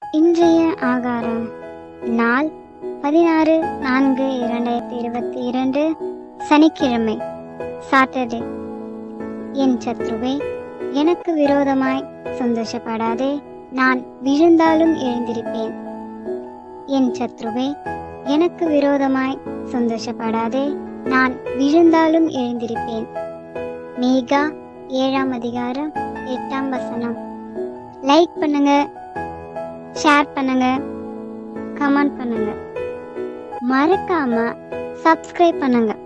இன்றைய ஆகாரம் நாள் பதினாறு நான்கு இரண்டாயிரத்தி இருபத்தி இரண்டு சனிக்கிழமை சாட்டர்டே என் சத்ருவே எனக்கு விரோதமாய் சந்தோஷப்படாதே நான் விழுந்தாலும் எழுந்திருப்பேன் என் சத்ருவே எனக்கு விரோதமாய் சந்தோஷப்படாதே நான் விழுந்தாலும் எழுந்திருப்பேன் மேகா ஏழாம் அதிகாரம் எட்டாம் வசனம் லைக் பண்ணுங்க ஷேர் பண்ணுங்க கமெண்ட் பண்ணுங்க மறக்காம சப்ஸ்கிரைப் பண்ணுங்க